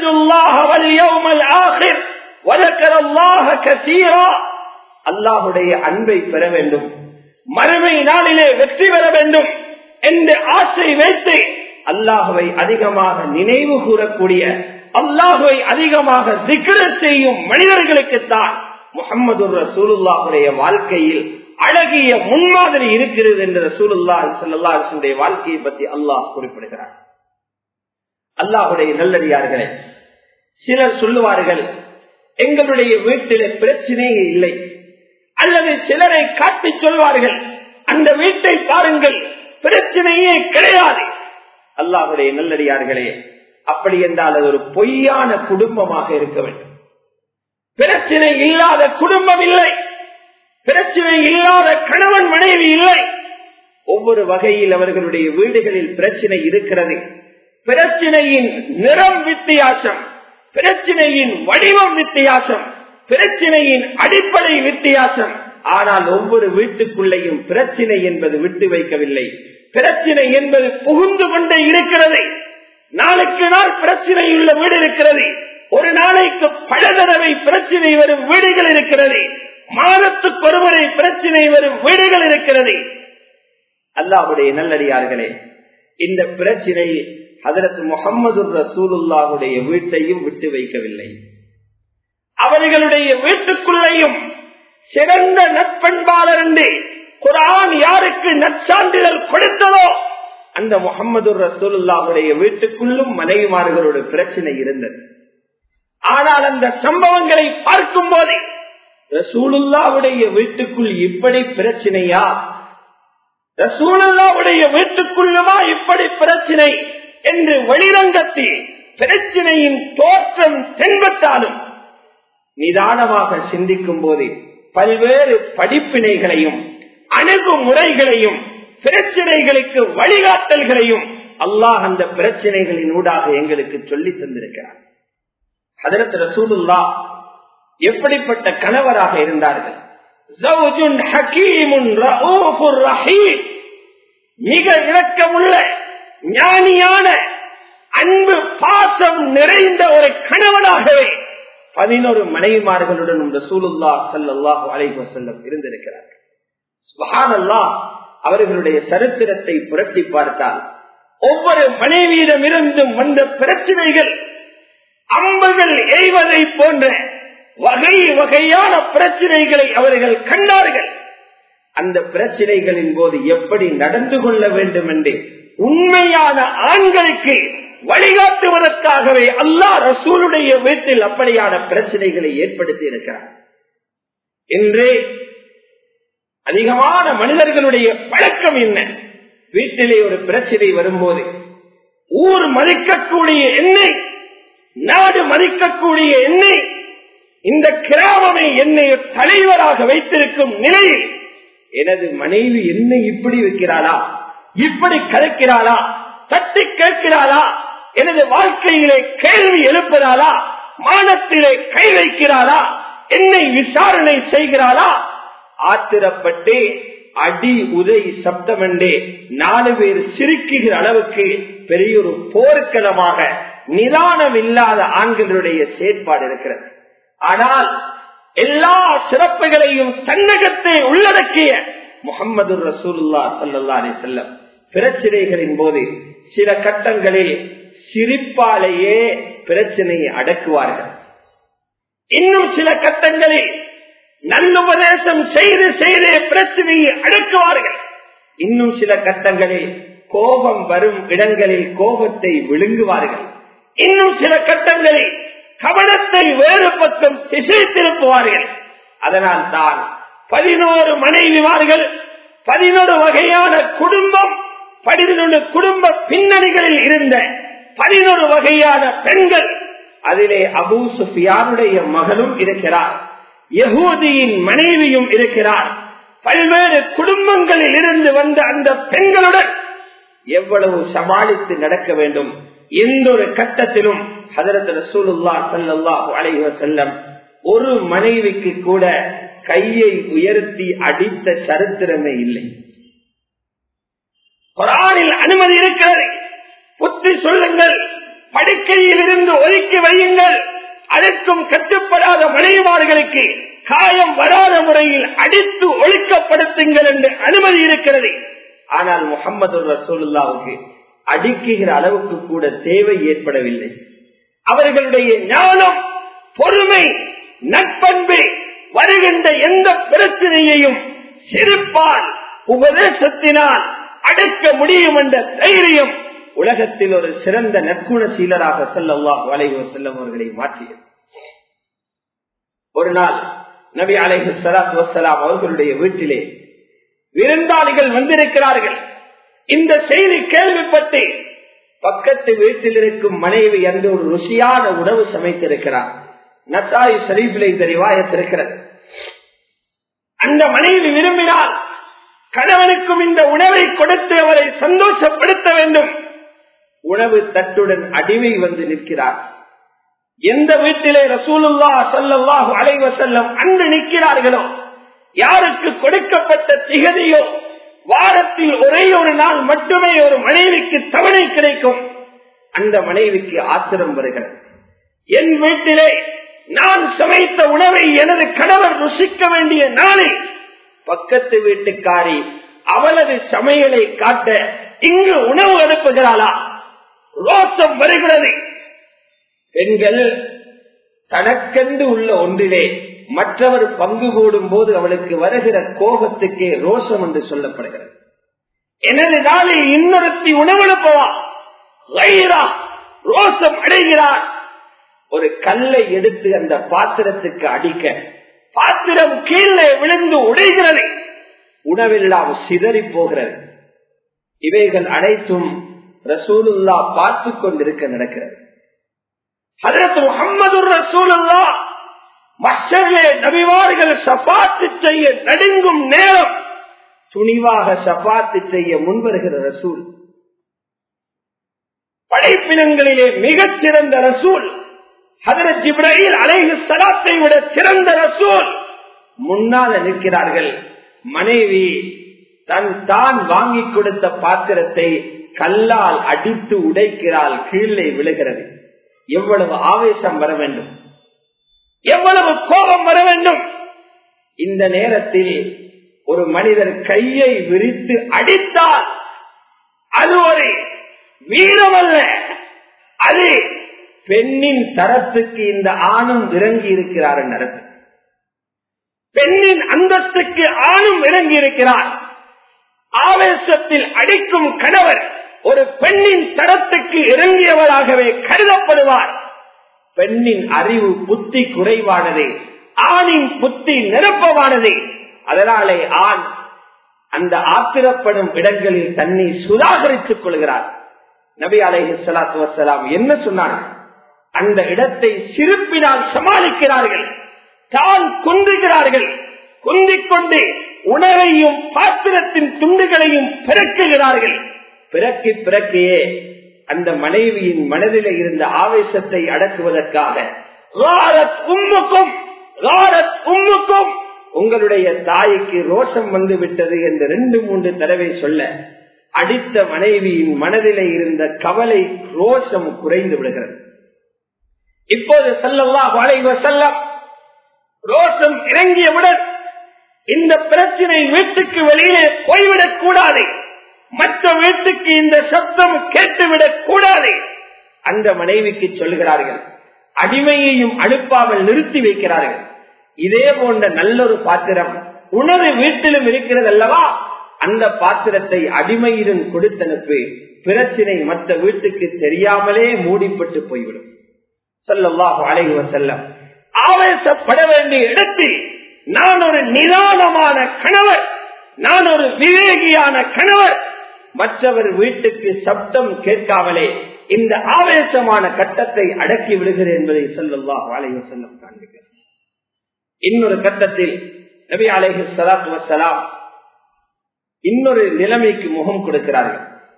அல்லாஹுடைய அன்பை பெற வேண்டும் மறுமை நாளிலே வெற்றி பெற வேண்டும் என்று ஆசை வைத்து அல்லாஹுவை அதிகமாக நினைவு கூறக்கூடிய அல்லாஹுவை அதிகமாக திக்ர செய்யும் மனிதர்களுக்குத்தான் முகமது ரசூலுல்லாஹுடைய வாழ்க்கையில் அழகிய முன்மாதிரி இருக்கிறது என்று ரசூலுல்லா சல்லாஹுடைய வாழ்க்கையை பற்றி அல்லாஹ் குறிப்பிடுகிறார் அல்லாஹுடைய நல்லடியார்களே சிலர் சொல்லுவார்கள் எங்களுடைய வீட்டிலே பிரச்சனையே இல்லை அல்லது சிலரை காட்டி சொல்வார்கள் அந்த வீட்டை பாருங்கள் பிரச்சனையே கிடையாது அல்லாஹுடைய நல்லடியார்களே அப்படி என்றால் அது ஒரு பொய்யான குடும்பமாக இருக்க வேண்டும் பிரச்சனை இல்லாத குடும்பம் இல்லை பிரச்சனை இல்லாத கணவன் மனைவி இல்லை ஒவ்வொரு வகையில் அவர்களுடைய வீடுகளில் பிரச்சனை இருக்கிறது பிரச்சனையின் நிறம் வித்தியாசம் பிரச்சனையின் வடிவம் வித்தியாசம் பிரச்சனையின் அடிப்படை வித்தியாசம் ஆனால் ஒவ்வொரு வீட்டுக்குள்ளேயும் பிரச்சனை என்பது விட்டு வைக்கவில்லை பிரச்சனை என்பது புகுந்து கொண்டே இருக்கிறது நாளுக்கு நாள் பிரச்சனை உள்ள வீடு இருக்கிறது ஒரு நாளைக்கு பல தடவை பிரச்சனை வரும் வீடுகள் இருக்கிறது மாதத்துக்கு ஒருவரை பிரச்சனை வரும் வீடுகள் இருக்கிறது அல்லாஹுடைய நல்லடியார்களே இந்த பிரச்சனை அதற்கு முகமது ரசூலுல்லாவுடைய வீட்டையும் விட்டு வைக்கவில்லை அவர்களுடைய வீட்டுக்குள்ளேயும் சிறந்த நட்பண்பாளர் என்று குரான் யாருக்கு நற்சான்றிதழ் கொடுத்ததோ அந்த முகமது ரசூலுல்லாவுடைய வீட்டுக்குள்ளும் மனைவிமார்களோட பிரச்சனை இருந்தது ஆனால் அந்த சம்பவங்களை பார்க்கும் போது ரசூலுல்லாவுடைய வீட்டுக்குள் இப்படி பிரச்சனையா ரசூலுல்லாவுடைய வீட்டுக்குள்ளுமா இப்படி பிரச்சனை என்று வெளிரங்கத்தில் பிரச்சனையின் தோற்றம் தென்பட்டாலும் நிதானமாக சிந்திக்கும் போது பல்வேறு படிப்பினைகளையும் அணுகுமுறைகளையும் பிரச்சனைகளுக்கு வழிகாட்டல்களையும் அல்லாஹ் அந்த பிரச்சனைகளின் ஊடாக எங்களுக்கு சொல்லி தந்திருக்கிறார் அதற்கு ரசூலுல்லா எப்படிப்பட்ட கணவராக இருந்தார்கள் மிக இறக்கமுள்ள ஞானியான அன்பு பாசம் நிறைந்த ஒரு கணவனாகவே பதினோரு மனைவிமார்களுடன் இந்த சூலுல்லா சல்லாஹு அலைஹி செல்லம் இருந்திருக்கிறார்கள் சுபஹானல்லாஹ் அவர்களுடைய சரித்திரத்தை புரட்டி பார்த்தால் ஒவ்வொரு மனைவியிடம் இருந்தும் வந்த பிரச்சனைகள் அம்புகள் எய்வதை போன்ற வகை வகையான பிரச்சனைகளை அவர்கள் கண்டார்கள் அந்த பிரச்சனைகளின் போது எப்படி நடந்து கொள்ள வேண்டும் என்று உண்மையான ஆண்களுக்கு வழிகாட்டுவதற்காகவே அல்லாஹ் ரசூலுடைய வீட்டில் அப்படியான பிரச்சனைகளை ஏற்படுத்தி இருக்கிறார் இன்று அதிகமான மனிதர்களுடைய பழக்கம் என்ன வீட்டிலே ஒரு பிரச்சனை வரும்போது ஊர் மதிக்கக்கூடிய எண்ணெய் நாடு மதிக்கக்கூடிய எண்ணெய் இந்த கிராமமே என்னை தலைவராக வைத்திருக்கும் நிலையில் எனது மனைவி என்னை இப்படி வைக்கிறாளா இப்படி கலைக்கிறாளா தட்டி கேட்கிறாளா எனது வாழ்க்கையிலே கேள்வி எழுப்புகிறாளா மானத்திலே கை வைக்கிறாளா என்னை விசாரணை செய்கிறாளா ஆத்திரப்பட்டு அடி உதை சப்தமென்றே நாலு பேர் சிரிக்குகிற அளவுக்கு பெரிய ஒரு போர்க்களமாக நிதானம் இல்லாத ஆண்களுடைய செயற்பாடு இருக்கிறது ஆனால் எல்லா சிறப்புகளையும் தன்னகத்தை உள்ளடக்கிய முகமது ரசூல்லா சல்லா அலி செல்லம் பிரச்சனைகளின் போது சில கட்டங்களில் சிரிப்பாலேயே பிரச்சனையை அடக்குவார்கள் இன்னும் சில கட்டங்களில் நல்லுபதேசம் செய்து செய்து பிரச்சனையை அடக்குவார்கள் இன்னும் சில கட்டங்களில் கோபம் வரும் இடங்களில் கோபத்தை விழுங்குவார்கள் இன்னும் சில கட்டங்களில் கவனத்தை வேறு பக்கம் திசை திருப்புவார்கள் அதனால் தான் பதினோரு மனைவிமார்கள் பதினோரு வகையான குடும்பம் பதினொன்று குடும்ப பின்னணிகளில் இருந்த பதினொரு வகையான பெண்கள் அதிலே அபூ சுஃபியானுடைய மகனும் இருக்கிறார் யகூதியின் மனைவியும் இருக்கிறார் பல்வேறு குடும்பங்களில் இருந்து வந்த அந்த பெண்களுடன் எவ்வளவு சமாளித்து நடக்க வேண்டும் எந்த ஒரு கட்டத்திலும் ஹதரத் ரசூலுல்லா சல்லாஹு அலைஹ செல்லம் ஒரு மனைவிக்கு கூட கையை உயர்த்தி அடித்த சரித்திரமே இல்லை குரானில் அனுமதி இருக்கிறது புத்தி சொல்லுங்கள் படுக்கையில் இருந்து ஒதுக்கி வையுங்கள் அதற்கும் கட்டுப்படாத மனைவிமார்களுக்கு காயம் வராத முறையில் அடித்து ஒழுக்கப்படுத்துங்கள் என்று அனுமதி இருக்கிறது ஆனால் முகமது ரசூலுல்லாவுக்கு அடிக்குகிற அளவுக்கு கூட தேவை ஏற்படவில்லை அவர்களுடைய ஞானம் பொறுமை நட்பண்பு வருகின்ற எந்த பிரச்சனையையும் சிரிப்பால் உபதேசத்தினால் அடக்க முடியும் என்ற தைரியம் உலகத்தில் ஒரு சிறந்த நற்குணசீலராக செல்லவா வளைவு செல்லும் அவர்களை மாற்றியது ஒரு நாள் நபி அலைஹு சலாத் வசலாம் அவர்களுடைய வீட்டிலே விருந்தாளிகள் வந்திருக்கிறார்கள் இந்த செய்தி கேள்விப்பட்டு பக்கத்து வீட்டில் இருக்கும் மனைவி என்று ஒரு ருசியான உணவு சமைத்திருக்கிறார் நசாய் ஷரீஃபில் இந்த ரிவாயத்திருக்கிறது அந்த மனைவி விரும்பினால் கணவனுக்கும் இந்த உணவை கொடுத்து அவரை சந்தோஷப்படுத்த வேண்டும் உணவு தட்டுடன் அடிமை வந்து நிற்கிறார் எந்த வீட்டிலே ரசூலுல்லா சல்லாஹு அலைவ செல்லம் அன்று நிற்கிறார்களோ யாருக்கு கொடுக்கப்பட்ட திகதியோ வாரத்தில் ஒரே ஒரு நாள் மட்டுமே ஒரு மனைவிக்கு தவணை கிடைக்கும் அந்த மனைவிக்கு ஆத்திரம் வருகிறது என் வீட்டிலே நான் சமைத்த உணவை எனது கணவர் ருசிக்க வேண்டிய நாளில் பக்கத்து வீட்டுக்காரி அவளது சமையலை காட்ட இங்கு உணவு அனுப்புகிறாளா ரோசம் வருகிறது பெண்கள் தனக்கென்று உள்ள ஒன்றிலே மற்றவர் பங்கு கூடும் போது அவளுக்கு வருகிற கோபத்துக்கே ரோஷம் என்று சொல்லப்படுகிறது எனது நாளில் இன்னொருத்தி உணவெடுப்பவா ரோஷம் அடைகிறார் ஒரு கல்லை எடுத்து அந்த பாத்திரத்துக்கு அடிக்க பாத்திரம் கீழே விழுந்து உடைகிறது உணவெல்லாம் சிதறி போகிறது இவைகள் அனைத்தும் ரசூலுல்லா பார்த்து கொண்டிருக்க நடக்கிறது அதற்கு முகமது ரசூலுல்லா மஷரிலே நபிவார்கள் சபாத்து செய்ய நடுங்கும் நேரம் துணிவாக சபாத்து செய்ய முன்வருகிற ரசூல் படைப்பினங்களிலே மிகச் சிறந்த ரசூல் ஹதரத் ஜிப்ரஹீல் அலைஹி சலாத்தை விட சிறந்த ரசூல் முன்னால நிற்கிறார்கள் மனைவி தன் தான் வாங்கி கொடுத்த பாத்திரத்தை கல்லால் அடித்து உடைக்கிறாள் கீழே விழுகிறது எவ்வளவு ஆவேசம் வர வேண்டும் எவ்வளவு கோபம் வர வேண்டும் இந்த நேரத்தில் ஒரு மனிதர் கையை விரித்து அடித்தால் அது ஒரு வீரமல்ல அது பெண்ணின் தரத்துக்கு இந்த ஆணும் இறங்கி இருக்கிறார் நடத்து பெண்ணின் அந்தஸ்துக்கு ஆணும் இறங்கி இருக்கிறார் ஆவேசத்தில் அடிக்கும் கணவர் ஒரு பெண்ணின் தரத்துக்கு இறங்கியவராகவே கருதப்படுவார் பெண்ணின் அறிவு புத்தி குறைவானது ஆணின் புத்தி நிரப்பமானது அதனாலே ஆண் அந்த ஆத்திரப்படும் இடங்களில் தன்னை சுதாகரித்துக் கொள்கிறார் நபி அலைஹி சலாத்து வசலாம் என்ன சொன்னார்கள் அந்த இடத்தை சிரிப்பினால் சமாளிக்கிறார்கள் தான் குன்றுகிறார்கள் குந்திக் கொண்டு உணவையும் பாத்திரத்தின் துண்டுகளையும் பிறக்குகிறார்கள் பிறக்கி பிறக்கையே அந்த மனைவியின் மனதில் இருந்த ஆவேசத்தை அடக்குவதற்காக உம்முக்கும் உம்முக்கும் உங்களுடைய தாய்க்கு ரோஷம் வந்து விட்டது என்று ரெண்டு மூன்று தடவை சொல்ல அடித்த மனைவியின் மனதிலே இருந்த கவலை ரோஷம் குறைந்து விடுகிறது இப்போது செல்லல்லா வளைவ செல்லம் ரோஷம் இறங்கியவுடன் இந்த பிரச்சனை வீட்டுக்கு வெளியிலே போய்விடக் கூடாது மற்ற வீட்டுக்கு இந்த சப்தம் கேட்டுவிடக் கூடாது அந்த மனைவிக்கு சொல்கிறார்கள் அடிமையையும் அனுப்பாமல் நிறுத்தி வைக்கிறார்கள் இதே போன்ற நல்லொரு பாத்திரம் உணவு வீட்டிலும் இருக்கிறது அல்லவா அந்த பாத்திரத்தை அடிமையிடம் கொடுத்தனுப்பு பிரச்சினை மற்ற வீட்டுக்கு தெரியாமலே மூடிப்பட்டு போய்விடும் சொல்லல்லாஹு அலைஹி வசல்லம் ஆவேசப்பட வேண்டிய இடத்தில் நான் ஒரு நிதானமான கணவர் நான் ஒரு விவேகியான கணவர் மற்றவர் வீட்டுக்கு சப்தம் கேட்காமலே இந்த ஆவேசமான கட்டத்தை அடக்கி விடுகிறேன் என்பதை சொல்லல்லாஹு அலைஹி வசல்லம் காண்பிக்கிறார் இன்னொரு கட்டத்தில் நபி அலைஹி சலாத்து வசலாம் இன்னொரு நிலைமைக்கு முகம் கொடுக்கிறார்கள்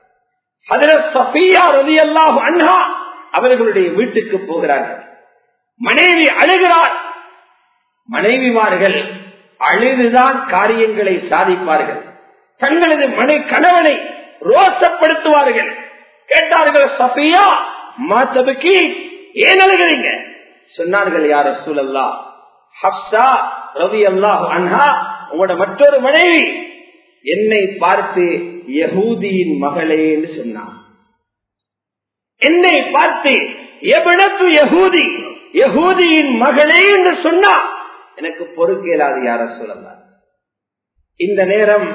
ஹதரத் சஃபியா ரலியல்லாஹு அன்ஹா அவர்களுடைய வீட்டுக்கு போகிறார்கள் மனைவி அழுகிறார் மனைவிமார்கள் அழுதுதான் காரியங்களை சாதிப்பார்கள் தங்களது மனை கணவனை ரோசப்படுத்துவார்கள் கேட்டார்கள் சஃபியா மாத்தபுக்கி ஏன் அழுகிறீங்க சொன்னார்கள் யார சூழல்லா ஹப்சா ரவி அல்லாஹ் அன்ஹா உங்களோட மற்றொரு மனைவி என்னை பார்த்து யகூதியின் மகளே என்று சொன்னான் என்னை பார்த்து எவ்வளவு யகூதி யகூதியின் மகளே என்று சொன்னா எனக்கு பொறுக்கேலாது யார சொல்லலாம் இந்த நேரம்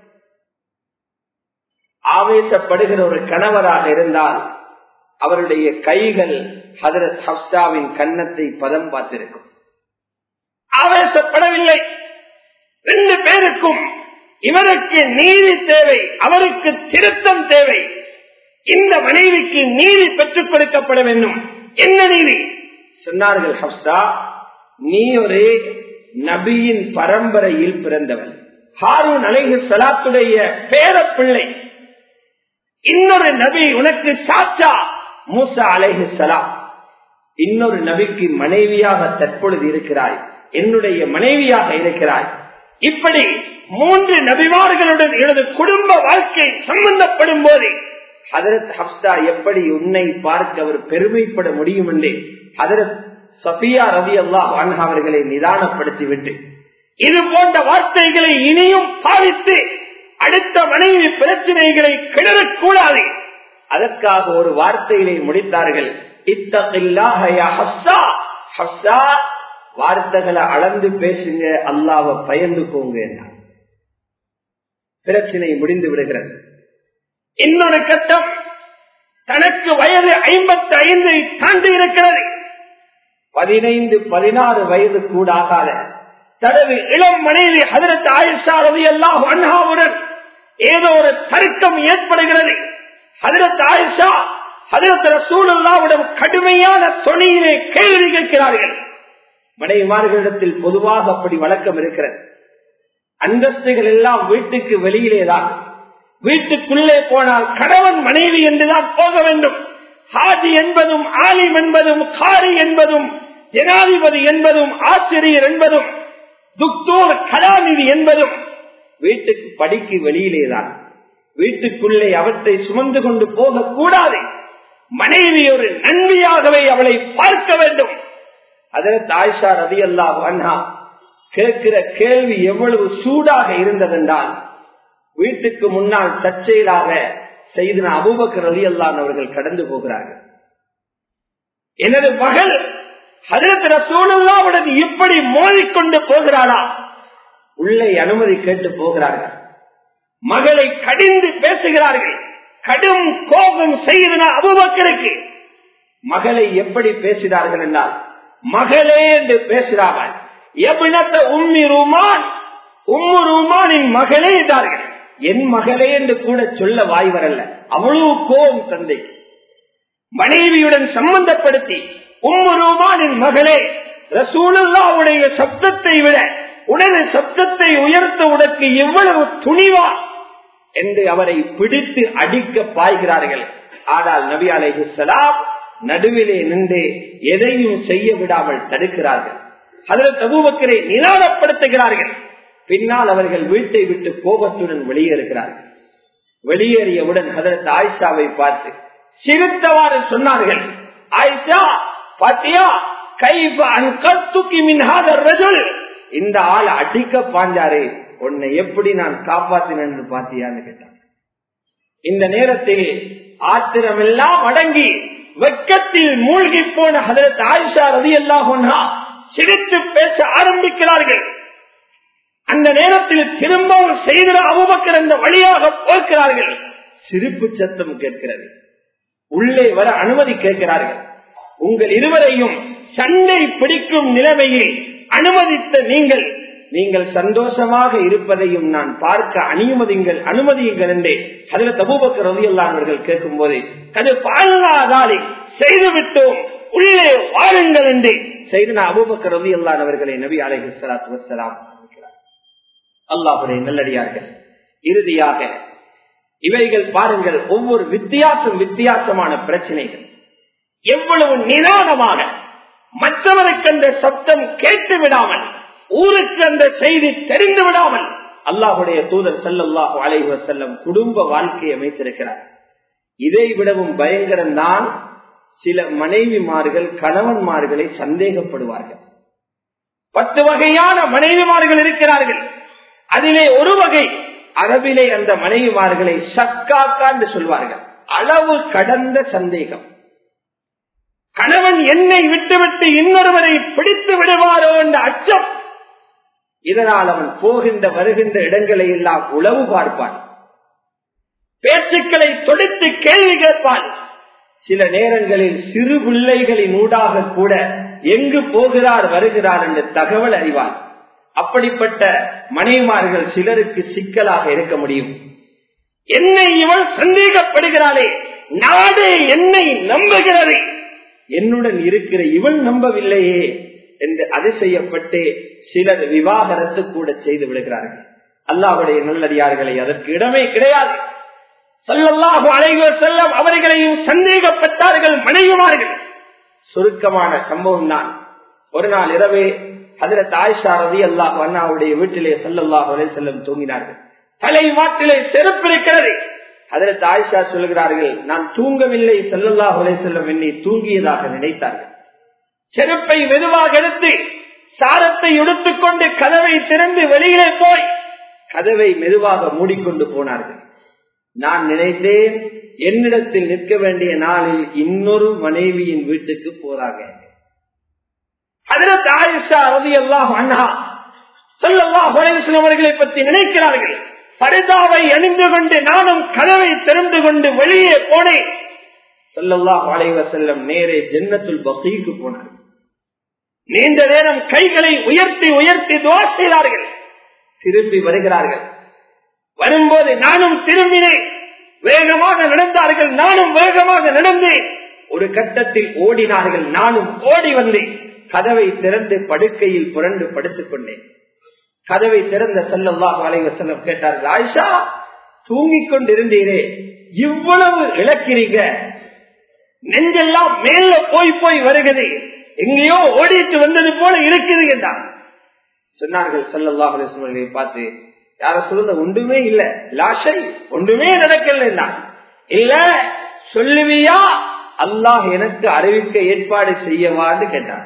ஆவேசப்படுகிற ஒரு கணவராக இருந்தால் அவருடைய கைகள் ஹதரத் ஹப்சாவின் கன்னத்தை பதம் பார்த்திருக்கும் ஆவேசப்படவில்லை ரெண்டு பேருக்கும் இவருக்கு நீதி தேவை அவருக்கு திருத்தம் தேவை இந்த மனைவிக்கு நீதி பெற்றுக் கொடுக்கப்பட வேண்டும் என்ன நீதி சொன்னார்கள் ஹப்சா நீ ஒரு நபியின் பரம்பரையில் பிறந்தவன் ஹாரூன் அலைஹு சலாத்துடைய பேர பிள்ளை இன்னொரு நபி உனக்கு சாச்சா மூசா அலைஹு சலாம் இன்னொரு நபிக்கு மனைவியாக தற்பொழுது இருக்கிறாய் என்னுடைய மனைவியாக இருக்கிறாய் இப்படி மூன்று நபிமார்களுடன் எனது குடும்ப வாழ்க்கை சம்பந்தப்படும் போது ஹதரத் ஹப்சா எப்படி உன்னை பார்க்க அவர் பெருமைப்பட முடியும் என்று ஹதரத் சஃபியா ரவி அல்லாஹ் அவர்களை நிதானப்படுத்திவிட்டு இது போன்ற வார்த்தைகளை இனியும் பாவித்து அடுத்த மனைவி பிரச்சனைகளை கிளறக்கூடாது அதற்காக ஒரு வார்த்தையிலே முடித்தார்கள் வார்த்தைகளை அளந்து பேசுங்க அல்லாவ பயந்துக்கோங்க பிரச்சனை முடிந்து விடுகிறது இன்னொரு கட்டம் தனக்கு வயது ஐம்பத்தி ஐந்தை தாண்டி இருக்கிறது பதினைந்து பதினாறு வயது கூட ஆகாத தனது இளம் மனைவி ஹதரத் ஆயிஷா ரவி அல்லாஹ் அண்ணாவுடன் ஏதோ ஒரு தர்க்கம் ஏற்படுகிறது ஹதரத் ஆயிஷா ஹதரத் ரசூலுல்லாவுடன் கடுமையான தொழிலே கேள்வி கேட்கிறார்கள் மனைவிமார்களிடத்தில் பொதுவாக அப்படி வழக்கம் இருக்கிறது அந்தஸ்துகள் எல்லாம் வீட்டுக்கு வெளியிலேதான் வீட்டுக்குள்ளே போனால் கணவன் மனைவி என்றுதான் போக வேண்டும் ஹாஜி என்பதும் ஆலிம் என்பதும் காரி என்பதும் ஜனாதிபதி என்பதும் ஆசிரியர் என்பதும் துக்தூர் கலாநிதி என்பதும் வீட்டுக்கு படிக்கு வெளியிலேதான் வீட்டுக்குள்ளே அவற்றை சுமந்து கொண்டு போக கூடாது மனைவி ஒரு நன்மையாகவே அவளை பார்க்க வேண்டும் அதற்கு ஆயிஷா ரதி அல்லாஹ் அண்ணா கேட்கிற கேள்வி எவ்வளவு சூடாக இருந்ததென்றால் வீட்டுக்கு முன்னால் தற்செயலாக செய்து அபூபக்கர் ரதி அல்லான் அவர்கள் கடந்து போகிறார்கள் எனது மகள் ஹதரத் ரசூலுல்லாவுடன் இப்படி மோதிக்கொண்டு போகிறாளா உள்ளே அனுமதி கேட்டு போகிறார்கள் மகளை கடிந்து பேசுகிறார்கள் கடும் கோபம் செய்தன அபுபக்கருக்கு மகளை எப்படி பேசினார்கள் என்றால் மகளே என்று பேசுகிறார்கள் எவ்வினத்த உம்மி ரூமான் உம்மு ரூமானின் மகளே என்றார்கள் என் மகளே என்று கூட சொல்ல வாய் வரல அவ்வளவு கோபம் தந்தை மனைவியுடன் சம்பந்தப்படுத்தி உம்மு ரூமானின் மகளே ரசூலுல்லாவுடைய சப்தத்தை விட உடனே சப்தத்தை உயர்த்த உனக்கு எவ்வளவு துணிவா என்று அவரை பிடித்து அடிக்க பாய்கிறார்கள் ஆனால் நபி அலைஹுசலாம் நடுவிலே நின்று எதையும் செய்ய விடாமல் தடுக்கிறார்கள் அதில் தபுபக்கரை நிதானப்படுத்துகிறார்கள் பின்னால் அவர்கள் வீட்டை விட்டு கோபத்துடன் வெளியேறுகிறார்கள் வெளியேறியவுடன் அதற்கு ஆயிஷாவை பார்த்து சிரித்தவாறு சொன்னார்கள் ஆயிஷா பாத்தியா கைஃப அன்கத்துக்கி மின்ஹாத ரஜுல் இந்த ஆள் அடிக்க பாஞ்சாரே உன்னை எப்படி நான் காப்பாத்தினேன் பாத்தியான்னு கேட்டான் இந்த நேரத்தில் ஆத்திரமெல்லாம் அடங்கி வெக்கத்தில் மூழ்கி போன ஹதரத் ஆயிஷா ரதி அல்லாஹா சிரித்து பேச ஆரம்பிக்கிறார்கள் அந்த நேரத்தில் திரும்பவும் செய்த அபுபக்கர் அந்த வழியாக போக்கிறார்கள் சிரிப்பு சத்தம் கேட்கிறது உள்ளே வர அனுமதி கேட்கிறார்கள் உங்கள் இருவரையும் சண்டை பிடிக்கும் நிலைமையில் அனுமதித்த நீங்கள் நீங்கள் சந்தோஷமாக இருப்பதையும் நான் பார்க்க அனுமதிங்கள் அனுமதியுங்கள் என்றே அதில் தபூபக்கர் ரவியல்லானவர்கள் கேட்கும் போது அது பாலாதாலே செய்துவிட்டோம் உள்ளே வாழுங்கள் என்று செய்து நான் அபூபக்கர் ரவியல்லானவர்களை நபி அலைஹி சலாத்து வசலாம் அல்லாஹுடைய நல்லடியார்கள் இறுதியாக இவைகள் பாருங்கள் ஒவ்வொரு வித்தியாசம் வித்தியாசமான பிரச்சனைகள் எவ்வளவு நிதானமாக மற்றவருக்கு அந்த சப்தம் கேட்டு விடாமல் ஊருக்கு அந்த செய்தி தெரிந்து விடாமல் அல்லாஹுடைய தூதர் செல்லல்லாஹு அலைவ செல்லம் குடும்ப வாழ்க்கையை அமைத்திருக்கிறார் இதை விடவும் பயங்கரம் தான் சில மனைவிமார்கள் கணவன்மார்களை சந்தேகப்படுவார்கள் பத்து வகையான மனைவிமார்கள் இருக்கிறார்கள் அதிலே ஒரு வகை அரபிலே அந்த மனைவிமார்களை சக்காக்கா என்று சொல்வார்கள் அளவு கடந்த சந்தேகம் கணவன் என்னை விட்டுவிட்டு இன்னொருவரை பிடித்து விடுவாரோ என்ற அச்சம் இதனால் அவன் போகின்ற வருகின்ற இடங்களை எல்லாம் உளவு பார்ப்பான் பேச்சுக்களை தொடுத்து கேள்வி கேட்பான் சில நேரங்களில் சிறு பிள்ளைகளின் ஊடாக கூட எங்கு போகிறார் வருகிறார் என்ற தகவல் அறிவார் அப்படிப்பட்ட மனைவிமார்கள் சிலருக்கு சிக்கலாக இருக்க முடியும் என்னை இவள் சந்தேகப்படுகிறாளே நாடே என்னை நம்புகிறது என்னுடன் இருக்கிற இவள் நம்பவில்லையே என்று அதிசயப்பட்டு சிலர் விவாகரத்து கூட செய்து விடுகிறார்கள் அல்லாவுடைய நல்லடியார்களை அதற்கு இடமே கிடையாது சொல்லல்லாஹு அலைவர் செல்லம் அவர்களையும் சந்தேகப்பட்டார்கள் மனைவிமார்கள் சுருக்கமான சம்பவம் தான் ஒரு நாள் இரவே அதில் தாய்ஷா ரதி அல்லாஹ் அண்ணாவுடைய வீட்டிலே சல்லல்லாஹ் அலை செல்லம் தூங்கினார்கள் தலை மாட்டிலே செருப்பு இருக்கிறது அதில் தாய்ஷா சொல்கிறார்கள் நான் தூங்கவில்லை செல்லல்லாஹ் அலை செல்லம் என்னை தூங்கியதாக நினைத்தார்கள் செருப்பை மெதுவாக எடுத்து சாரத்தை எடுத்துக்கொண்டு கதவை திறந்து வெளியிலே போய் கதவை மெதுவாக மூடிக்கொண்டு போனார்கள் நான் நினைத்தேன் என்னிடத்தில் நிற்க வேண்டிய நாளில் இன்னொரு மனைவியின் வீட்டுக்கு போறாங்க அதில் ஆயிஷா ரவி அல்லாஹ் அண்ணா சொல்லல்லாஹ் அவர்களை பற்றி நினைக்கிறார்கள் பரிதாவை அணிந்து கொண்டு நானும் கதவை திறந்து கொண்டு வெளியே போனேன் சொல்லல்லாஹ் அலைவ செல்லம் நேரே ஜென்னத்துல் பசீக்கு போனார் நீண்ட நேரம் கைகளை உயர்த்தி உயர்த்தி துவா செய்தார்கள் திரும்பி வருகிறார்கள் வரும்போது நானும் திரும்பினேன் வேகமாக நடந்தார்கள் நானும் வேகமாக நடந்தேன் ஒரு கட்டத்தில் ஓடினார்கள் நானும் ஓடி வந்தேன் கதவை திறந்து படுக்கையில் புரண்டு படுத்துக் கொண்டேன் கதவை திறந்த செல்லல்லாஹ் வளைவ செல்லம் கேட்டார்கள் ஆயிஷா தூங்கிக் கொண்டிருந்தீரே இவ்வளவு இழக்கிறீங்க நெஞ்செல்லாம் மேல போய் போய் வருகிறது எங்கேயோ ஓடிட்டு வந்தது போல இருக்குது என்றார் சொன்னார்கள் செல்லல்லாஹ் அலிஸ்மர்களை பார்த்து யார சொல்லுங்க ஒன்றுமே இல்ல லாஷை ஒன்றுமே நடக்கல இல்ல சொல்லுவியா அல்லாஹ் எனக்கு அறிவிக்க ஏற்பாடு செய்யவான்னு கேட்டான்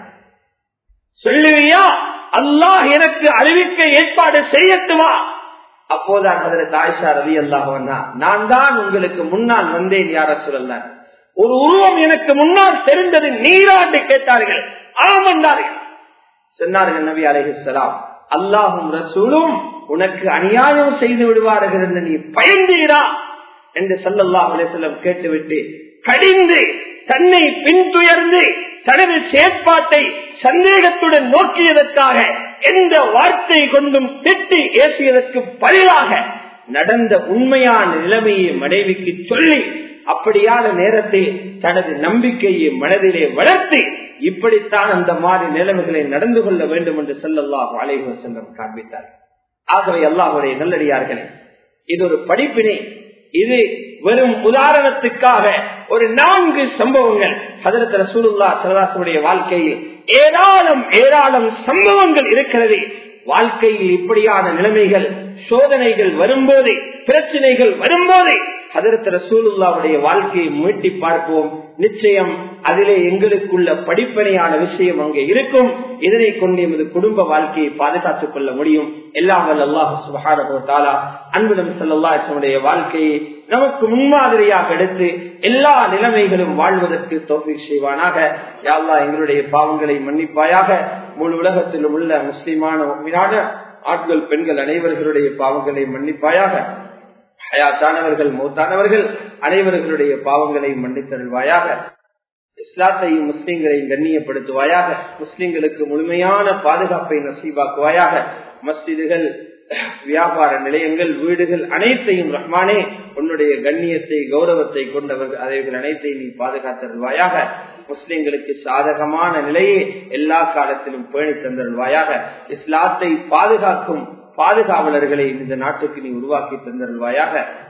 சொல்லுவியா அல்லாஹ் எனக்கு அறிவிக்க ஏற்பாடு செய்யட்டுமா அப்போதான் அதில் தாய்ஷா ரவி அல்லாஹ் நான் தான் உங்களுக்கு முன்னால் வந்தேன் யார சொல்லல ஒரு உருவம் எனக்கு முன்னால் தெரிந்தது நீராண்டு கேட்டார்கள் ஆமண்டார்கள் சொன்னார்கள் நபி அலைஹிஸ்லாம் அல்லாஹும் ரசூலும் உனக்கு அநியாயம் செய்து விடுவார்கள் என்று நீ பயந்தீரா என்று சல்லல்லாஹ் அலிசல்லம் கேட்டுவிட்டு கடிந்து தன்னை பின்துயர்ந்து தனது செயற்பாட்டை சந்தேகத்துடன் நோக்கியதற்காக எந்த வார்த்தை கொண்டும் திட்டி ஏசியதற்கு பதிலாக நடந்த உண்மையான நிலைமையை மனைவிக்கு சொல்லி அப்படியான நேரத்தில் தனது நம்பிக்கையை மனதிலே வளர்த்து இப்படித்தான் அந்த மாதிரி நிலைமைகளை நடந்து கொள்ள வேண்டும் என்று சொல்லல்லாஹ் அலைஹு செல்லம் காண்பித்தார் ஆகவே அல்லாஹுடைய நல்லடியார்கள் இது ஒரு படிப்பினை இது வெறும் உதாரணத்துக்காக ஒரு நான்கு சம்பவங்கள் ஹதரத் ரசூலுல்லா சரதாசனுடைய வாழ்க்கையில் ஏராளம் ஏராளம் சம்பவங்கள் இருக்கிறது வாழ்க்கையில் இப்படியான நிலைமைகள் சோதனைகள் வரும்போது பிரச்சனைகள் வரும்போது ஹதரத் ரசூலுல்லாவுடைய வாழ்க்கையை மீட்டி பார்ப்போம் நிச்சயம் அதிலே எங்களுக்குள்ள படிப்பனையான விஷயம் அங்கே இருக்கும் இதனை கொண்டு எமது குடும்ப வாழ்க்கையை பாதுகாத்துக் கொள்ள முடியும் எல்லாம் வல்ல அல்லாஹ் சுபஹானா அன்புடன் செல்லல்லாசனுடைய வாழ்க்கையை நமக்கு முன்மாதிரியாக எடுத்து எல்லா நிலைமைகளும் வாழ்வதற்கு தோல்வி செய்வானாக யாழ்லா எங்களுடைய பாவங்களை மன்னிப்பாயாக முழு உலகத்திலும் உள்ள முஸ்லிமான உண்மையான ஆட்கள் பெண்கள் அனைவர்களுடைய பாவங்களை மன்னிப்பாயாக ஹயாத்தானவர்கள் மூத்தானவர்கள் அனைவர்களுடைய பாவங்களை மன்னித்தருள்வாயாக இஸ்லாத்தையும் முஸ்லிம்களையும் கண்ணியப்படுத்துவாயாக முஸ்லிம்களுக்கு முழுமையான பாதுகாப்பை நசீபாக்குவாயாக மஸ்ஜிதுகள் வியாபார நிலையங்கள் வீடுகள் அனைத்தையும் ரஹ்மானே உன்னுடைய கண்ணியத்தை கௌரவத்தை கொண்டவர்கள் அவைகள் அனைத்தையும் நீ பாதுகாத்தருள்வாயாக முஸ்லிம்களுக்கு சாதகமான நிலையை எல்லா காலத்திலும் பேணி தந்தருள்வாயாக இஸ்லாத்தை பாதுகாக்கும் பாதுகாவலர்களை இந்த நாட்டுக்கு நீ உருவாக்கி தந்தருள்வாயாக